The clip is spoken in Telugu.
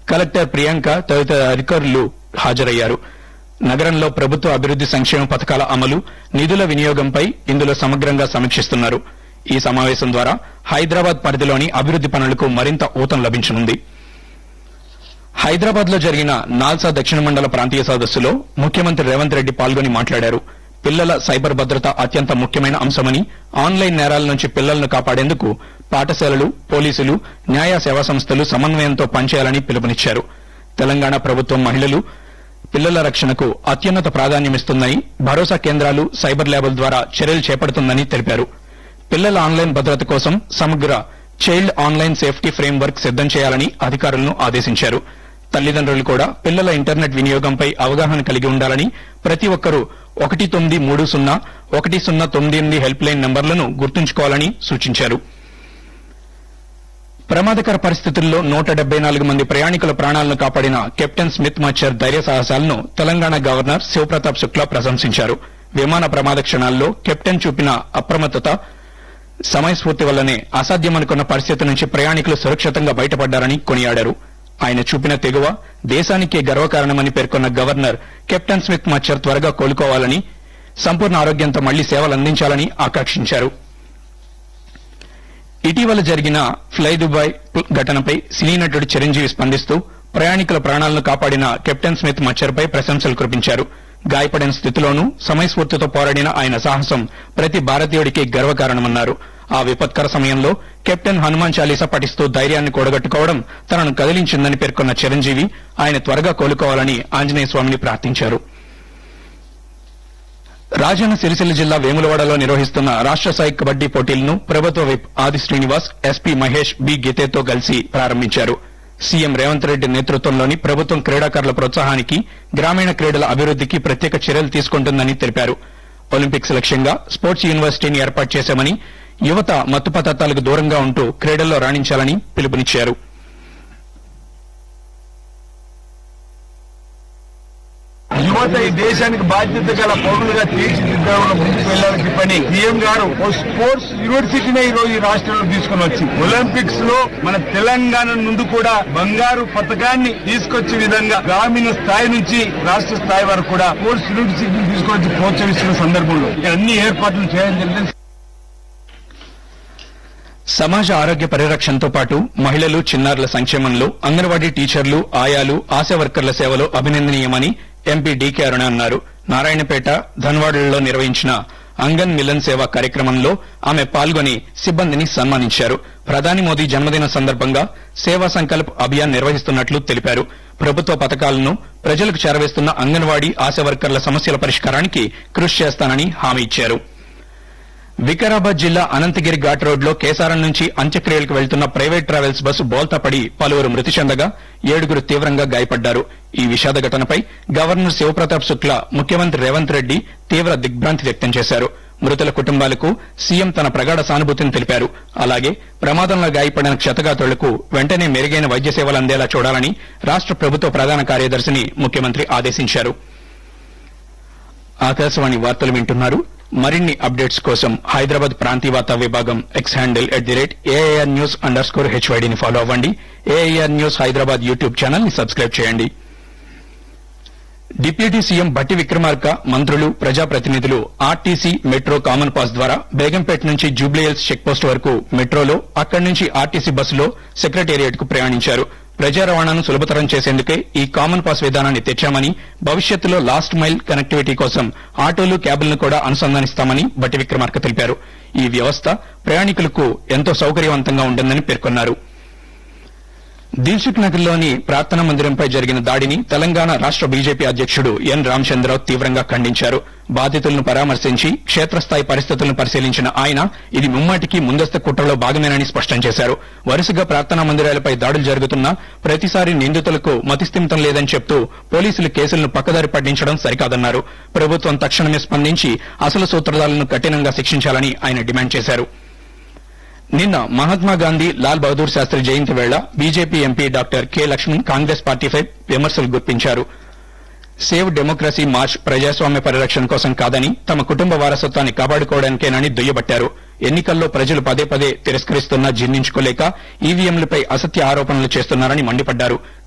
కలెక్టర్ ప్రియాంక తదితర అధికారులు హాజరయ్యారు నగరంలో ప్రభుత్వ అభివృద్ది సంక్షేమ పథకాల అమలు నిధుల వినియోగంపై ఇందులో సమగ్రంగా సమీక్షిస్తున్నారు ఈ సమావేశం ద్వారా హైదరాబాద్ పరిధిలోని అభివృద్ది పనులకు మరింత ఊతం లభించనుంది హైదరాబాద్ లో జరిగిన నాల్సా దక్షిణ మండల ప్రాంతీయ సదస్సులో ముఖ్యమంత్రి రేవంత్ రెడ్డి పాల్గొని మాట్లాడారు పిల్లల సైబర్ భద్రత అత్యంత ముఖ్యమైన అంశమని ఆన్లైన్ నేరాల నుంచి పిల్లలను కాపాడేందుకు పాఠశాలలు పోలీసులు న్యాయ సేవా సంస్థలు సమన్వయంతో పనిచేయాలని పిలుపునిచ్చారు తెలంగాణ ప్రభుత్వం మహిళలు పిల్లల రక్షణకు అత్యున్నత ప్రాధాన్యమిస్తుందని భరోసా కేంద్రాలు సైబర్ ల్యాబుల ద్వారా చర్యలు చేపడుతుందని తెలిపారు పిల్లల ఆన్లైన్ భద్రత కోసం సమగ్ర child online safety framework సిద్దం చేయాలని అధికారులను ఆదేశించారు తల్లిదండ్రులు కూడా పిల్లల ఇంటర్నెట్ వినియోగంపై అవగాహన కలిగి ఉండాలని ప్రతి ఒక్కరూ ఒకటి తొమ్మిది మూడు సున్నా ఒకటి సున్నా తొమ్మిది ఎనిమిది హెల్ప్ లైన్ నంబర్లను గుర్తుంచుకోవాలని సూచించారు ప్రమాదకర పరిస్థితుల్లో నూట డెబ్బై నాలుగు మంది ప్రయాణికుల ప్రాణాలను కాపాడిన కెప్టెన్ స్మిత్ మచ్చర్ ధైర్య సాహసాలను తెలంగాణ గవర్నర్ శివప్రతాప్ శుక్లా ప్రశంసించారు విమాన ప్రమాద క్షణాల్లో కెప్టెన్ చూపిన అప్రమత్తత సమయస్ఫూర్తి వల్లనే అసాధ్యమనుకున్న పరిస్థితి నుంచి ప్రయాణికులు సురక్షితంగా బయటపడ్డారని కొనియాడారు ఆయన చూపిన తెగువ దేశానికే గర్వకారణమని పేర్కొన్న గవర్నర్ కెప్టెన్ స్మిత్ మచ్చర్ త్వరగా కోలుకోవాలని సంపూర్ణ ఆరోగ్యంతో మళ్లీ సేవలు అందించాలని ఆకాంక్షించారు ఇటీవల జరిగిన ఫ్లై దుబాయ్ ఘటనపై సినీ నటుడు చిరంజీవి స్పందిస్తూ ప్రయాణికుల ప్రాణాలను కాపాడిన కెప్టెన్ స్మిత్ మచ్చర్పై ప్రశంసలు కురిపించారు గాయపడిన స్థితిలోనూ సమయస్ఫూర్తితో పోరాడిన ఆయన సాహసం ప్రతి భారతీయుడికి గర్వకారణమన్నారు ఆ విపత్కర సమయంలో కెప్టెన్ హనుమాన్ చాలీసా పఠిస్తూ ధైర్యాన్ని కూడగట్టుకోవడం తనను కదిలించిందని పేర్కొన్న చిరంజీవి ఆయన త్వరగా కోలుకోవాలని ఆంజనేయ స్వామిని ప్రార్థించారు రాజన్న సిరిసిల్ల జిల్లా వేములవాడలో నిర్వహిస్తున్న రాష్ట స్థాయి కబడ్డీ పోటీలను ప్రభుత్వ whip Adi Srinivas SP Mahesh B గీతేతో కలిసి ప్రారంభించారు సీఎం రేవంత్ రెడ్డి నేతృత్వంలోని ప్రభుత్వం క్రీడాకారుల ప్రోత్సాహానికి గ్రామీణ క్రీడల అభివృద్దికి ప్రత్యేక చర్యలు తీసుకుంటుందని తెలిపారు ఒలింపిక్స్ లక్ష్యంగా స్పోర్ట్స్ యూనివర్సిటీని ఏర్పాటు చేశామని యువత మత్తు పదార్థాలకు దూరంగా ఉంటూ క్రీడల్లో రాణించాలని పిలుపునిచ్చారు యువత ఈ దేశానికి బాధ్యత గల పౌరులుగా తీర్చిదిద్దడంలో ముందుకు వెళ్లాల్సిన పని సీఎం గారు ఓ స్పోర్ట్స్ యూనివర్సిటీనే ఈ రోజు ఈ రాష్ట్రంలో తీసుకుని వచ్చి ఒలింపిక్స్ లో మన తెలంగాణ నుండి కూడా బంగారు పథకాన్ని తీసుకొచ్చే విధంగా గ్రామీణ స్థాయి నుంచి రాష్ట్ర స్థాయి వరకు కూడా స్పోర్ట్స్ యూనివర్సిటీని తీసుకొచ్చి ప్రోత్సహిస్తున్న సందర్భంలో ఇక్కడ అన్ని ఏర్పాట్లు చేయడం జరిగింది సమాజ ఆరోగ్య పరిరక్షణతో పాటు మహిళలు చిన్నారుల సంక్షేమంలో అంగన్వాడీ టీచర్లు ఆయాలు ఆశా వర్కర్ల సేవలు అభినందనీయమని ఎంపీ డీకే అరుణ అన్నారు నారాయణపేట ధన్వాడలలో నిర్వహించిన అంగన్ మిలన్ సేవ కార్యక్రమంలో ఆమె పాల్గొని సిబ్బందిని సన్మానించారు ప్రధాని మోదీ జన్మదిన సందర్భంగా సేవా సంకల్ప్ అభియాన్ నిర్వహిస్తున్నట్లు తెలిపారు ప్రభుత్వ పథకాలను ప్రజలకు చేరవేస్తున్న అంగన్వాడీ ఆశా వర్కర్ల సమస్యల పరిష్కారానికి కృషి చేస్తానని హామీ ఇచ్చారు వికారాబాద్ జిల్లా అనంతగిరి ఘాట్ రోడ్లో కేసారం నుంచి అంత్యక్రియలకు వెళ్తున్న ప్రైవేట్ ట్రావెల్స్ బస్సు బోల్తాపడి పలువురు మృతి చెందగా ఏడుగురు తీవ్రంగా గాయపడ్డారు ఈ విషాద ఘటనపై గవర్నర్ శివప్రతాప్ శుక్లా ముఖ్యమంత్రి రేవంత్ రెడ్డి తీవ్ర దిగ్భ్రాంతి వ్యక్తం చేశారు మృతుల కుటుంబాలకు సీఎం తన ప్రగాఢ సానుభూతిని తెలిపారు అలాగే ప్రమాదంలో గాయపడిన క్షతగాతులకు వెంటనే మెరుగైన వైద్య సేవలు అందేలా చూడాలని రాష్ట ప్రభుత్వ ప్రధాన కార్యదర్శిని ముఖ్యమంత్రి ఆదేశించారు ఆకాశవాణి వార్తలు వింటున్నారు మరిన్ని అప్డేట్స్ కోసం హైదరాబాద్ ప్రాంతీయ వార్తా విభాగం X handle at the rate AIR news under score హెచ్వైడీని ఫాలో అవ్వండి AIR news Hyderabad YouTube channel ని సబ్స్క్రైబ్ చేయండి డిప్యూటీ సీఎం బట్టి విక్రమార్క మంత్రులు ప్రజాప్రతినిధులు ఆర్టీసీ మెట్రో కామన్ పాస్ ద్వారా బేగంపేట నుంచి జూబ్లీహిల్స్ చెక్పోస్ట్ వరకు మెట్రోలో అక్కడి నుంచి ఆర్టీసీ బస్సులో సెక్రటేరియట్ కు ప్రయాణించారు ప్రజా రవాణాను సులభతరం చేసేందుకే ఈ కామన్ పాస్ విధానాన్ని తెచ్చామని భవిష్యత్తులో లాస్ట్ మైల్ కనెక్టివిటీ కోసం ఆటోలు క్యాబులను కూడా అనుసంధానిస్తామని బట్టి విక్రమార్క తెలిపారు ఈ వ్యవస్థ ప్రయాణికులకు ఎంతో సౌకర్యవంతంగా ఉంటుందని పేర్కొన్నారు దిల్సుఖ్ నగర్ లోని ప్రార్థనా మందిరంపై జరిగిన దాడిని తెలంగాణ రాష్ట బీజేపీ అధ్యక్షుడు ఎన్ రామచంద్రరావు తీవ్రంగా ఖండించారు బాధితులను పరామర్శించి క్షేత్రస్థాయి పరిస్థితులను పరిశీలించిన ఆయన ఇది ముమ్మాటికి ముందస్తు కుట్రలో భాగమేనని స్పష్టం చేశారు వరుసగా ప్రార్థనా మందిరాలపై దాడులు జరుగుతున్నా ప్రతిసారి నిందితులకు మతిస్థిమితం లేదని చెప్తూ పోలీసులు కేసులను పక్కదారి పట్టించడం సరికాదన్నారు ప్రభుత్వం తక్షణమే స్పందించి అసలు సూత్రధారులను కఠినంగా శిక్షించాలని ఆయన డిమాండ్ చేశారు నిన్న మహాత్మా గాంధీ లాల్ బహదూర్ శాస్త్రి జయంతి వేళ BJP MP doctor K Laxman Congress పార్టీపై విమర్శలు గుర్తించారు సేవ్ డెమోక్రసీ మార్చ్ ప్రజాస్వామ్య పరిరక్షణ కోసం కాదని తమ కుటుంబ వారసత్వాన్ని కాపాడుకోవడానికేనని దుయ్యబట్టారు ఎన్నికల్లో ప్రజలు పదే పదే తిరస్కరిస్తున్నా జీర్ణించుకోలేక ఈవీఎంలపై అసత్య ఆరోపణలు చేస్తున్నారని మండిపడ్డారు